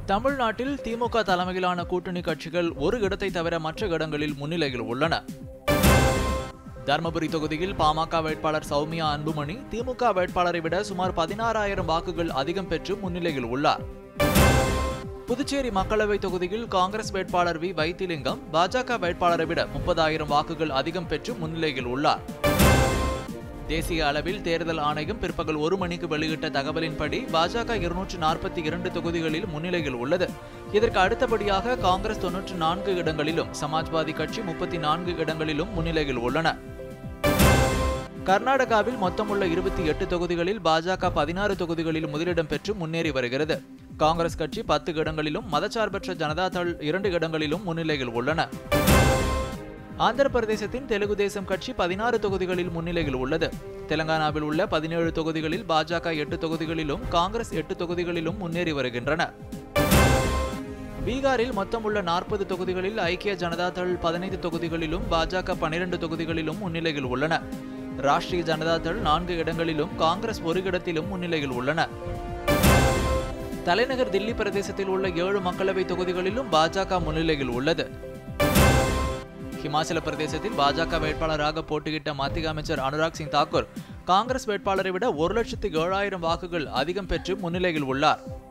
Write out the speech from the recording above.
தமிழ்நாட்டில் திமுக தலைமையிலான கூட்டணி கட்சிகள் ஒரு இடத்தை தவிர மற்ற இடங்களில் முன்னிலையில் உள்ளன தர்மபுரி தொகுதியில் பாமக வேட்பாளர் சௌமியா அன்புமணி திமுக வேட்பாளரை விட சுமார் பதினாறாயிரம் வாக்குகள் அதிகம் பெற்று முன்னிலையில் உள்ளார் புதுச்சேரி மக்களவை தொகுதியில் காங்கிரஸ் வேட்பாளர் வி வைத்திலிங்கம் பாஜக வேட்பாளரை விட முப்பதாயிரம் வாக்குகள் அதிகம் பெற்று முன்னிலையில் உள்ளார் தேசிய அளவில் தேர்தல் ஆணையம் பிற்பகல் ஒரு மணிக்கு வெளியிட்ட தகவலின்படி பாஜக இருநூற்று நாற்பத்தி இரண்டு தொகுதிகளில் முன்னிலையில் உள்ளது இதற்கு அடுத்தபடியாக காங்கிரஸ் தொன்னூற்று நான்கு இடங்களிலும் சமாஜ்வாதி கட்சி முப்பத்தி நான்கு இடங்களிலும் முன்னிலையில் உள்ளன கர்நாடகாவில் மொத்தமுள்ள இருபத்தி எட்டு தொகுதிகளில் பாஜக பதினாறு தொகுதிகளில் முதலிடம் பெற்று முன்னேறி வருகிறது காங்கிரஸ் கட்சி பத்து இடங்களிலும் மதச்சார்பற்ற ஜனதாதள் இரண்டு இடங்களிலும் முன்னிலையில் உள்ளன ஆந்திர பிரதேசத்தின் தெலுங்கு தேசம் கட்சி பதினாறு தொகுதிகளில் முன்னிலையில் உள்ளது தெலங்கானாவில் உள்ள பதினேழு தொகுதிகளில் பாஜக எட்டு தொகுதிகளிலும் காங்கிரஸ் எட்டு தொகுதிகளிலும் முன்னேறி வருகின்றன பீகாரில் மொத்தமுள்ள நாற்பது தொகுதிகளில் ஐக்கிய ஜனதாதள் பதினைந்து தொகுதிகளிலும் பாஜக பனிரெண்டு தொகுதிகளிலும் முன்னிலையில் உள்ளன ராஷ்டிரிய ஜனதாதள் நான்கு இடங்களிலும் காங்கிரஸ் ஒரு இடத்திலும் முன்னிலையில் உள்ளன தலைநகர் தில்லி பிரதேசத்தில் உள்ள ஏழு மக்களவை தொகுதிகளிலும் பாஜக முன்னிலையில் உள்ளது ஹிமாச்சல பிரதேசத்தில் பாஜக வேட்பாளராக போட்டியிட்ட மத்திய அமைச்சர் அனுராக் சிங் தாக்கூர் காங்கிரஸ் வேட்பாளரை விட ஒரு லட்சத்து ஏழாயிரம் வாக்குகள் அதிகம் பெற்று முன்னிலையில் உள்ளார்